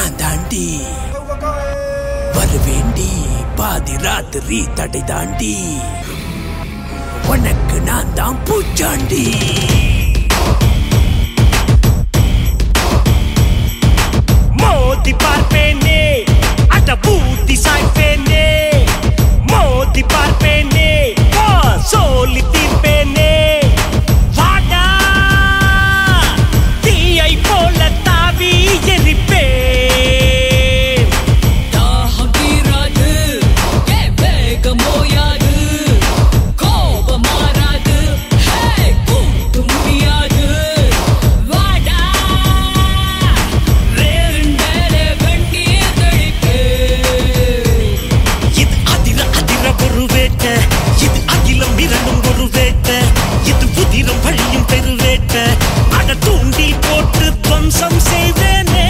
நான் தாண்டி வருவேண்டி பாதி ராத்திரி தடை தாண்டி உனக்கு நான் தான் பூச்சாண்டி மோதி பார்ப்பேனே அட பூத்தி சாய்ப்பேனே மோதி பார்ப்பேனே ஓ சோலி தீர்ப்பேனே வாடா தீயை போல தாவி எரிப்பேன் தாகம் தீராது ஏ வேகம் ஓயாது கோபம் மாறாது ஹே கூட்டு முடியாது வாடா வேண்டலே வெண்ணீர் தெளிப்பே இது அதிர அதிர ஒரு வேட்ட இது அகிலம் இரண்டும் ஒரு வேட்ட இது புதிரம் வழியும் பெருவேட்ட அட தூண்டில் போட்டு துவம்சம் செய்வேனே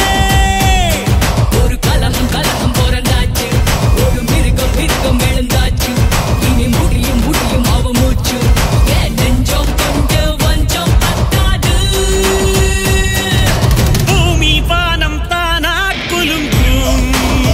ஒரு கலகம் கலகம் பிறந்தாச்சு ஒரு மிருகம் மிருகம் எழுந்தாச்சு இனி முடியும் முடியும் அவ மூச்சு ஏன் நெஞ்சம் கொண்டு வஞ்சம் பத்தாது பூமி வானம் தானா குலுங்கும்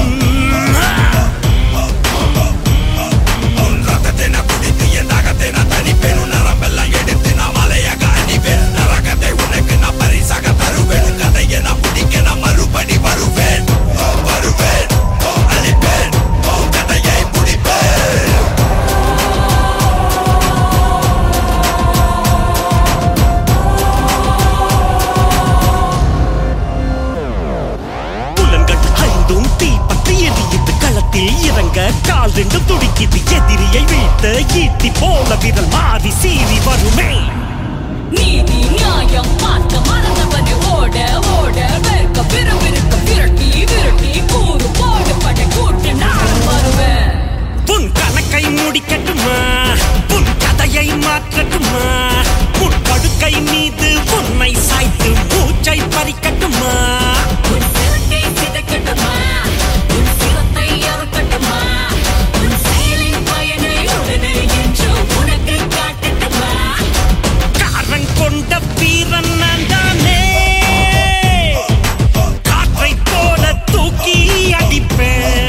புலன்கள் ஐந்தும் தீப்பற்றி எரியுது களத்தில் இறங்க கால் ரெண்டும் துடிக்குது எதிரியை வீழ்த்த ஈட்டி போல விரல் மாறி சீறி வருமே நீதி நியாயம் பார்க்க மறந்தவனை ஓட ஓட வெறுக்க விறுவிறுக்க விரட்டி விரட்டி கூறு போடு படை கூட்டு நான் வருவேன் உன் கணக்கை முடிக்கட்டுமா உன் கதையை மாற்றட்டுமா உன் படுக்கை மீது உன்னை சாய்த்து மூச்சை பறிக்கட்டுமா உன் சிரத்தை சிதைக்கட்டுமா உன் சிரத்தை அறுக்கட்டுமா உன் செயலின் பயனை உடனே என்று உனக்கு காட்டட்டுமா காரன் கொண்ட வீரன் நான் தானே காற்றை போல தூக்கி அடிப்பேன்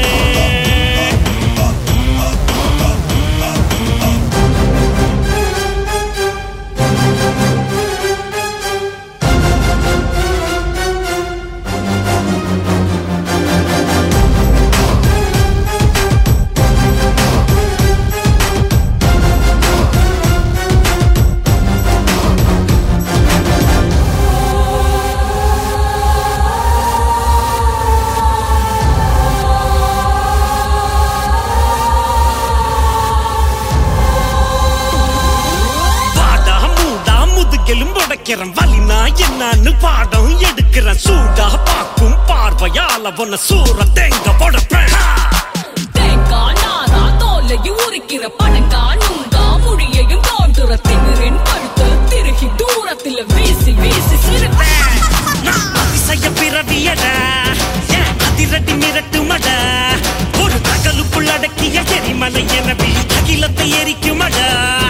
வாடா மூடா முதுகெலும் உடைக்கிறேன் வலினா என்னன்னு பாடம் எடுக்கிறேன் சூடா பார்க்கும் பார்வையால உன்னை சூற தேங்க உடைப்பேன் ஹா! தேங்காய் நாரா தோலையும் உரிக்கிற பணங்காய் நுங்கா முடியையும் தோன்றுற திமிரின் கழுத்து திருகி தூரத்தில் வீசி வீசி சிரிப்பேன் நான் அதிசய பிறவியடா ஏன் அதிரடி மிரட்டுமடா ஒரு தகலுக்குள் அடக்கிய எரிமலை எனவே அகிலத்தை எரிக்குமடா